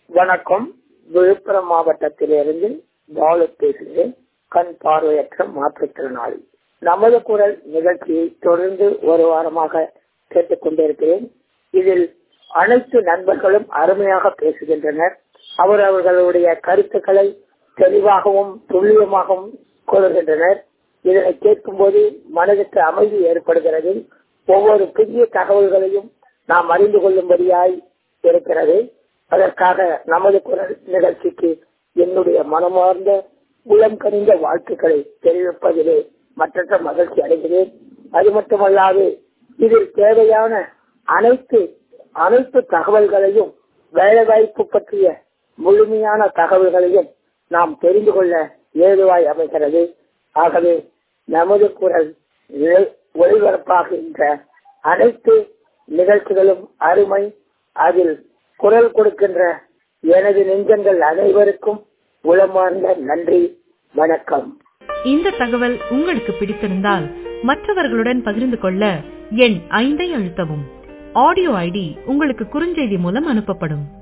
வணக்கம் விழுப்புரம் மாவட்டத்திலிருந்து பாலு பேசுகிறேன் கண் பார்வையற்ற மாற்றுத்திறனாளி நமது குரல் நிகழ்ச்சியை தொடர்ந்து ஒரு வாரமாக கேட்டுக்கொண்டிருக்கிறேன் இதில் அனைத்து நண்பர்களும் அருமையாக பேசுகின்றனர் அவர் அவர்களுடைய கருத்துக்களை தெளிவாகவும் துல்லியமாகவும் கூறுகின்றனர் இதனை கேட்கும்போது மனதுக்கு அமைதி ஏற்படுகிறது ஒவ்வொரு புதிய தகவல்களையும் நாம் அறிந்து கொள்ளும்படியாய் இருக்கிறது அதற்காக நமது குரல் நிகழ்ச்சிக்கு என்னுடைய மனமார்ந்த உளம் கனிந்த வாழ்த்துக்களை தெரிவிப்பதிலே மற்றற்ற மகிழ்ச்சி அடைகிறேன் அது மட்டுமல்லாது இதில் தேவையான அனைத்து அனைத்து தகவல்களையும் வேலைவாய்ப்பு பற்றிய முழுமையான தகவல்களையும் நாம் தெரிந்து கொள்ள ஏதுவாய் அமைகிறது ஆகவே நமது குரல் ஒளிபரப்பாகின்ற அனைத்து நிகழ்ச்சிகளும் அருமை அதில் குரல் கொடுக்கின்ற எனது நெஞ்சங்கள் அனைவருக்கும் உளமார்ந்த நன்றி வணக்கம் இந்த தகவல் உங்களுக்கு பிடித்திருந்தால் மற்றவர்களுடன் பகிர்ந்து கொள்ள எண் ஐந்தை அழுத்தவும் ஆடியோ ஐடி உங்களுக்கு குறுஞ்செய்தி மூலம் அனுப்பப்படும்